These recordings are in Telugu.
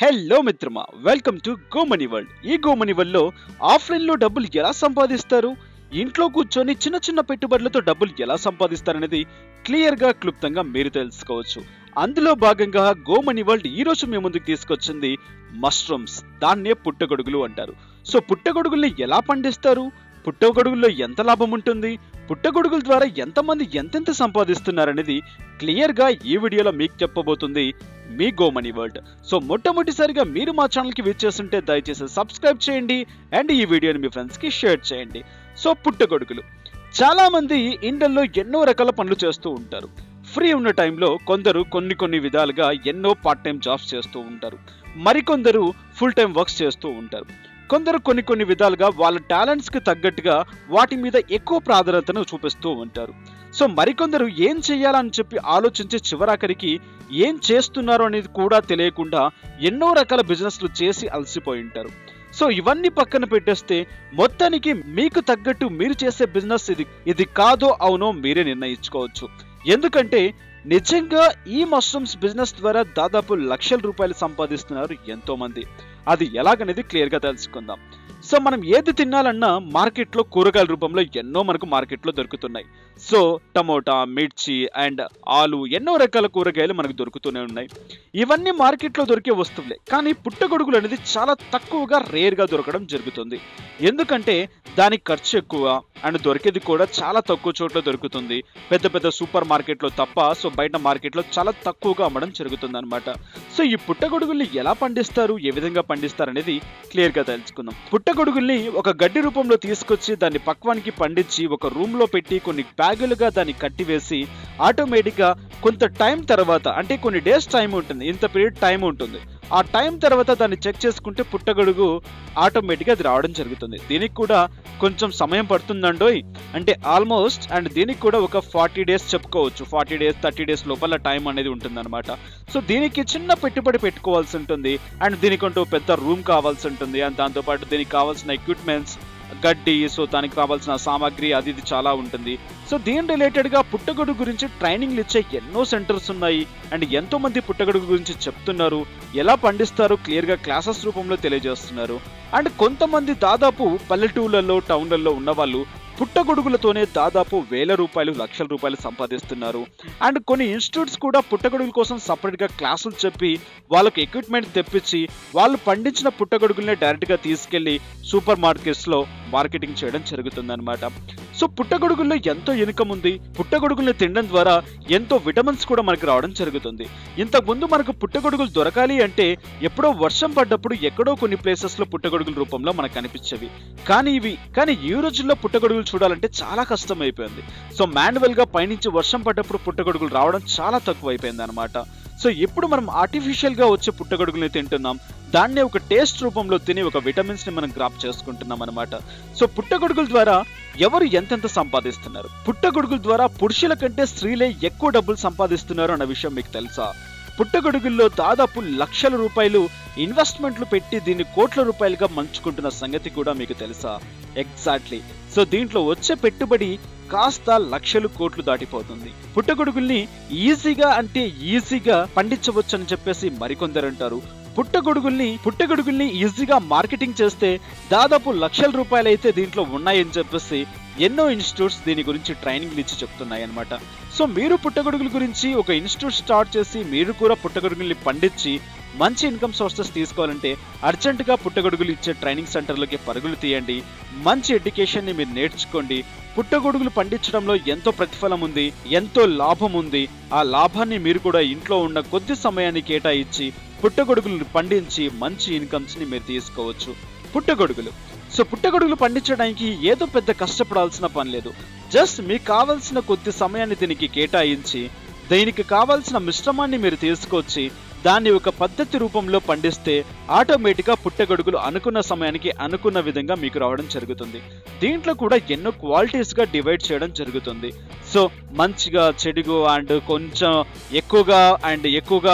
హలో మిత్రమా వెల్కమ్ టు గోమనీ వరల్డ్ ఈ గోమనీ వరల్డ్ లో ఆఫ్లైన్ లో డబ్బులు ఎలా సంపాదిస్తారు ఇంట్లో కూర్చొని చిన్న చిన్న పెట్టుబడులతో డబ్బులు ఎలా సంపాదిస్తారనేది క్లియర్ గా క్లుప్తంగా మీరు తెలుసుకోవచ్చు అందులో భాగంగా గోమనీ వరల్డ్ ఈ రోజు మీ ముందుకు తీసుకొచ్చింది మష్రూమ్స్ దాన్నే పుట్టగొడుగులు అంటారు సో పుట్టగొడుగుల్ని ఎలా పండిస్తారు పుట్టగొడుగుల్లో ఎంత లాభం ఉంటుంది పుట్టగొడుగుల ద్వారా ఎంతమంది ఎంతెంత సంపాదిస్తున్నారనేది క్లియర్ గా ఈ వీడియోలో మీకు చెప్పబోతుంది మీ గోమనీ వరల్డ్ సో మొట్టమొదటిసారిగా మీరు మా ఛానల్కి విచ్చేస్తుంటే దయచేసి సబ్స్క్రైబ్ చేయండి అండ్ ఈ వీడియోని మీ ఫ్రెండ్స్కి షేర్ చేయండి సో పుట్టగొడుగులు చాలా మంది ఇండల్లో ఎన్నో రకాల పనులు చేస్తూ ఉంటారు ఫ్రీ ఉన్న టైంలో కొందరు కొన్ని కొన్ని విధాలుగా ఎన్నో పార్ట్ టైం జాబ్స్ చేస్తూ ఉంటారు మరికొందరు ఫుల్ టైం వర్క్స్ చేస్తూ ఉంటారు కొందరు కొన్ని కొన్ని విధాలుగా వాళ్ళ టాలెంట్స్ కి తగ్గట్టుగా వాటి మీద ఎక్కువ ప్రాధాన్యతను చూపిస్తూ ఉంటారు సో మరికొందరు ఏం చేయాలని చెప్పి ఆలోచించి చివరాఖరికి ఏం చేస్తున్నారు అనేది కూడా తెలియకుండా ఎన్నో రకాల బిజినెస్లు చేసి అలసిపోయి ఉంటారు సో ఇవన్నీ పక్కన పెట్టేస్తే మొత్తానికి మీకు తగ్గట్టు మీరు చేసే బిజినెస్ ఇది ఇది కాదో అవునో మీరే నిర్ణయించుకోవచ్చు ఎందుకంటే నిజంగా ఈ మష్రూమ్స్ బిజినెస్ ద్వారా దాదాపు లక్షల రూపాయలు సంపాదిస్తున్నారు ఎంతో మంది అది ఎలాగనేది క్లియర్ గా తెలుసుకుందాం సో మనం ఏది తినాలన్నా మార్కెట్లో కూరగాయల రూపంలో ఎన్నో మనకు మార్కెట్లో దొరుకుతున్నాయి సో టమోటా మిర్చి అండ్ ఆలు ఎన్నో రకాల కూరగాయలు మనకు దొరుకుతూనే ఉన్నాయి ఇవన్నీ మార్కెట్లో దొరికే వస్తువులే కానీ పుట్టగొడుగులు అనేది చాలా తక్కువగా రేర్గా దొరకడం జరుగుతుంది ఎందుకంటే దానికి ఖర్చు ఎక్కువ అండ్ దొరికేది కూడా చాలా తక్కువ చోట్ల దొరుకుతుంది పెద్ద పెద్ద సూపర్ మార్కెట్లో తప్ప సో బయట మార్కెట్లో చాలా తక్కువగా అమ్మడం జరుగుతుంది అనమాట సో ఈ పుట్టగొడుగుల్ని ఎలా పండిస్తారు ఏ విధంగా పండిస్తారు అనేది క్లియర్ గా తెలుసుకుందాం పుట్టగొడుగుల్ని ఒక గడ్డి రూపంలో తీసుకొచ్చి దాన్ని పక్వానికి పండించి ఒక రూమ్ లో పెట్టి కొన్ని బ్యాగులుగా దాన్ని కట్టివేసి ఆటోమేటిక్ గా కొంత టైం తర్వాత అంటే కొన్ని డేస్ టైం ఉంటుంది ఇంత పీరియడ్ టైం ఉంటుంది ఆ టైం తర్వాత దాన్ని చెక్ చేసుకుంటే పుట్టగొడుగు ఆటోమేటిక్గా అది రావడం జరుగుతుంది దీనికి కూడా కొంచెం సమయం పడుతుందండోయ్ అంటే ఆల్మోస్ట్ అండ్ దీనికి కూడా ఒక ఫార్టీ డేస్ చెప్పుకోవచ్చు ఫార్టీ డేస్ థర్టీ డేస్ లోపల టైం అనేది ఉంటుందన్నమాట సో దీనికి చిన్న పెట్టుబడి పెట్టుకోవాల్సి ఉంటుంది అండ్ దీనికంటూ పెద్ద రూమ్ కావాల్సి ఉంటుంది అండ్ దాంతోపాటు దీనికి కావాల్సిన ఎక్విప్మెంట్స్ గడ్డి సో దానికి కావాల్సిన సామాగ్రి అది ఇది చాలా ఉంటుంది సో దీని రిలేటెడ్గా పుట్టగొడుగు గురించి ట్రైనింగ్లు ఇచ్చే ఎన్నో సెంటర్స్ ఉన్నాయి అండ్ ఎంతో మంది పుట్టగొడుగు గురించి చెప్తున్నారు ఎలా పండిస్తారో క్లియర్గా క్లాసెస్ రూపంలో తెలియజేస్తున్నారు అండ్ కొంతమంది దాదాపు పల్లెటూళ్ళల్లో టౌన్లలో ఉన్న వాళ్ళు పుట్టగొడుగులతోనే దాదాపు వేల రూపాయలు లక్షల రూపాయలు సంపాదిస్తున్నారు అండ్ కొన్ని ఇన్స్టిట్యూట్స్ కూడా పుట్టగొడుగుల కోసం సపరేట్గా క్లాసులు చెప్పి వాళ్ళకు ఎక్విప్మెంట్ తెప్పించి వాళ్ళు పండించిన పుట్టగొడుగుల్ని డైరెక్ట్గా తీసుకెళ్లి సూపర్ మార్కెట్స్లో మార్కెటింగ్ చేయడం జరుగుతుందన్నమాట సో పుట్టగొడుగుల్లో ఎంతో ఇన్కమ్ ఉంది పుట్టగొడుగుల్ని తినడం ద్వారా ఎంతో విటమిన్స్ కూడా మనకు రావడం జరుగుతుంది ఇంతకు ముందు మనకు పుట్టగొడుగులు దొరకాలి అంటే ఎప్పుడో వర్షం పడ్డప్పుడు ఎక్కడో కొన్ని ప్లేసెస్ లో పుట్టగొడుగుల రూపంలో మనకు కనిపించేవి కానీ ఇవి కానీ ఈ రోజుల్లో పుట్టగొడుగులు చూడాలంటే చాలా కష్టం అయిపోయింది సో మాన్యువల్ గా పైనుంచి వర్షం పడ్డప్పుడు పుట్టగొడుగులు రావడం చాలా తక్కువ అయిపోయింది అనమాట సో ఇప్పుడు మనం ఆర్టిఫిషియల్ గా వచ్చే పుట్టగొడుగుల్ని తింటున్నాం దాన్నే ఒక టేస్ట్ రూపంలో తిని ఒక విటమిన్స్ ని మనం గ్రాప్ చేసుకుంటున్నాం అనమాట సో పుట్టగొడుగుల ద్వారా ఎవరు ఎంతెంత సంపాదిస్తున్నారు పుట్టగొడుగుల ద్వారా పురుషుల కంటే స్త్రీలే ఎక్కువ డబ్బులు సంపాదిస్తున్నారు అన్న విషయం మీకు తెలుసా పుట్టగొడుగుల్లో దాదాపు లక్షల రూపాయలు ఇన్వెస్ట్మెంట్లు పెట్టి దీన్ని కోట్ల రూపాయలుగా మంచుకుంటున్న సంగతి కూడా మీకు తెలుసా ఎగ్జాక్ట్లీ సో దీంట్లో వచ్చే పెట్టుబడి కాస్త లక్షలు కోట్లు దాటిపోతుంది పుట్టగొడుగుల్ని ఈజీగా అంటే ఈజీగా పండించవచ్చు అని చెప్పేసి మరికొందరు అంటారు పుట్టగొడుగుల్ని పుట్టగొడుగుల్ని ఈజీగా మార్కెటింగ్ చేస్తే దాదాపు లక్షల రూపాయలు అయితే దీంట్లో ఉన్నాయని చెప్పేసి ఎన్నో ఇన్స్టిట్యూట్స్ దీని గురించి ట్రైనింగ్లు ఇచ్చి చెప్తున్నాయి అనమాట సో మీరు పుట్టగొడుగుల గురించి ఒక ఇన్స్టిట్యూట్ స్టార్ట్ చేసి మీరు కూడా పుట్టగొడుగుల్ని పండించి మంచి ఇన్కమ్ సోర్సెస్ తీసుకోవాలంటే అర్జెంటుగా పుట్టగొడుగులు ఇచ్చే ట్రైనింగ్ సెంటర్లకి పరుగులు తీయండి మంచి ఎడ్యుకేషన్ని మీరు నేర్చుకోండి పుట్టగొడుగులు పండించడంలో ఎంతో ప్రతిఫలం ఉంది ఎంతో లాభం ఉంది ఆ లాభాన్ని మీరు కూడా ఇంట్లో ఉన్న కొద్ది సమయాన్ని కేటాయించి పుట్టగొడుగులు పండించి మంచి ఇన్కమ్స్ ని మీరు తీసుకోవచ్చు పుట్టగొడుగులు సో పుట్టగొడుగులు పండించడానికి ఏదో పెద్ద కష్టపడాల్సిన పని లేదు జస్ట్ మీకు కావాల్సిన కొద్ది సమయాన్ని దీనికి కేటాయించి దీనికి కావాల్సిన మిశ్రమాన్ని మీరు తీసుకొచ్చి దాన్ని ఒక పద్ధతి రూపంలో పండిస్తే ఆటోమేటిక్గా పుట్టగొడుగులు అనుకున్న సమయానికి అనుకున్న విధంగా మీకు రావడం జరుగుతుంది దీంట్లో కూడా ఎన్నో క్వాలిటీస్గా డివైడ్ చేయడం జరుగుతుంది సో మంచిగా చెడుగు అండ్ కొంచెం ఎక్కువగా అండ్ ఎక్కువగా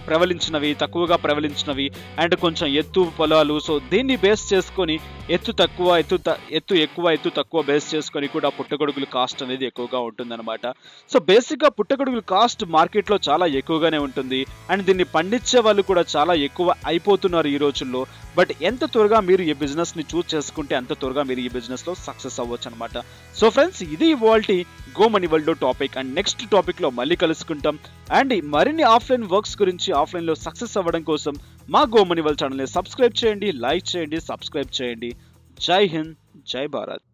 ప్రవలించినవి తక్కువగా ప్రవలించినవి అండ్ కొంచెం ఎత్తు పొలాలు సో దీన్ని బేస్ చేసుకొని ఎత్తు తక్కువ ఎత్తు త- ఎత్తు ఎక్కువ ఎత్తు తక్కువ బేస్ చేసుకొని కూడా పుట్టగొడుగుల కాస్ట్ అనేది ఎక్కువగా ఉంటుందన్నమాట సో బేసిక్గా పుట్టగొడుగుల కాస్ట్ మార్కెట్లో చాలా ఎక్కువగానే ఉంటుంది అండ్ దీన్ని పండించే వాళ్ళు కూడా చాలా ఎక్కువ అయిపోతున్నారు ఈ రోజుల్లో బట్ ఎంత త్వరగా మీరు ఈ బిజినెస్ ని చూస్ చేసుకుంటే అంత త్వరగా మీరు ఈ బిజినెస్ లో సక్సెస్ అవ్వచ్చు అనమాట సో ఫ్రెండ్స్ ఇది ఇవాల్టి go money world topic and next topic లో మళ్ళీ కలుసుకుంటాం అండ్ మరిన్ని ఆఫ్లైన్ వర్క్స్ గురించి ఆఫ్లైన్ లో సక్సెస్ అవ్వడం కోసం మా గో మనీ వరల్డ్ ఛానల్ ని సబ్స్క్రైబ్ చేయండి లైక్ చేయండి సబ్స్క్రైబ్ చేయండి జై హింద్ జై భారత్